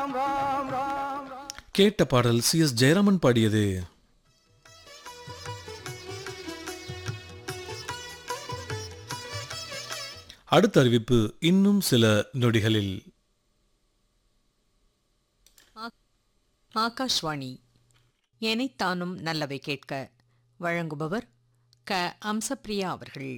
கேட்ட பாடல் C S Jayaraman பாடியது அடுத்த அறிவிப்பு இன்னும் சில நொடிகளில் ஆகாஷ்வாணி எனைத்தானும் நல்லவை கேட்க வழங்குபவர் க அம்சப்பிரியா அவர்கள்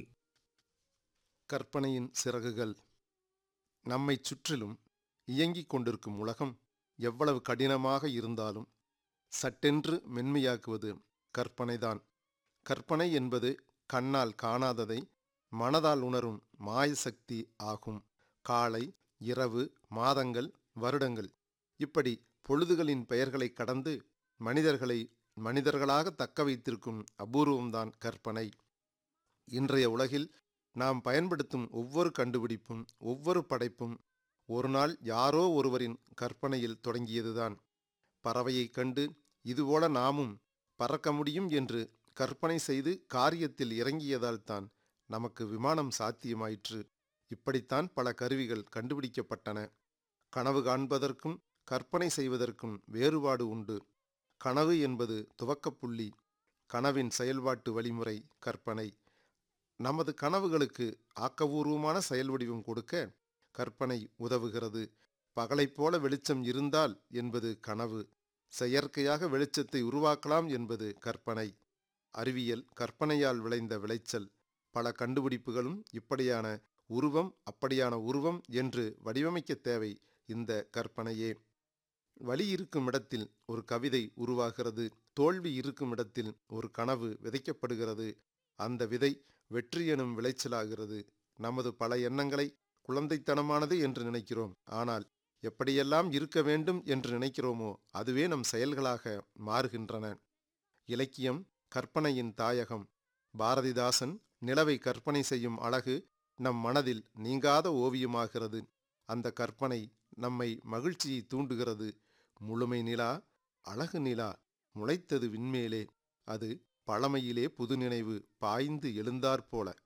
கற்பனையின் சிறகுகள் நம்மைச் சுற்றிலும் இயங்கிக் கொண்டிருக்கும் உலகம் எவ்வளவு கடினமாக இருந்தாலும் சட்டென்று மென்மையாக்குவது கற்பனைதான் கற்பனை என்பது கண்ணால் காணாததை மனதால் உணரும் மாயசக்தி ஆகும் காலை இரவு மாதங்கள் வருடங்கள் இப்படி பொழுதுகளின் பெயர்களை கடந்து மனிதர்களை மனிதர்களாக தக்க வைத்திருக்கும் அபூர்வம்தான் கற்பனை இன்றைய உலகில் நாம் பயன்படுத்தும் ஒவ்வொரு கண்டுபிடிப்பும் ஒவ்வொரு படைப்பும் ஒரு நாள் யாரோ ஒருவரின் கற்பனையில் தொடங்கியதுதான் பறவையைக் கண்டு இதுபோல நாமும் பறக்க முடியும் என்று கற்பனை செய்து காரியத்தில் இறங்கியதால்தான் நமக்கு விமானம் சாத்தியமாயிற்று இப்படித்தான் பல கருவிகள் கண்டுபிடிக்கப்பட்டன கனவு காண்பதற்கும் கற்பனை செய்வதற்கும் வேறுபாடு உண்டு கனவு என்பது துவக்கப்புள்ளி கனவின் செயல்பாட்டு வழிமுறை கற்பனை நமது கனவுகளுக்கு ஆக்கபூர்வமான செயல் வடிவம் கொடுக்க கற்பனை உதவுகிறது பகலைப் போல வெளிச்சம் இருந்தால் என்பது கனவு செயற்கையாக வெளிச்சத்தை உருவாக்கலாம் என்பது கற்பனை அறிவியல் கற்பனையால் விளைந்த விளைச்சல் பல கண்டுபிடிப்புகளும் இப்படியான உருவம் அப்படியான உருவம் என்று வடிவமைக்க தேவை இந்த கற்பனையே வலி இருக்கும் இடத்தில் ஒரு கவிதை உருவாகிறது தோல்வி இருக்கும் இடத்தில் ஒரு கனவு விதைக்கப்படுகிறது அந்த விதை வெற்றி எனும் விளைச்சலாகிறது நமது பல எண்ணங்களை குழந்தைத்தனமானது என்று நினைக்கிறோம் ஆனால் எப்படியெல்லாம் இருக்க வேண்டும் என்று நினைக்கிறோமோ அதுவே நம் செயல்களாக மாறுகின்றன இலக்கியம் கற்பனையின் தாயகம் பாரதிதாசன் நிலவை கற்பனை செய்யும் அழகு நம் மனதில் நீங்காத ஓவியமாகிறது அந்த கற்பனை நம்மை மகிழ்ச்சியை தூண்டுகிறது முழுமை நிலா அழகு நிலா முளைத்தது விண்மேலே அது பழமையிலே புது நினைவு பாய்ந்து எழுந்தாற்போல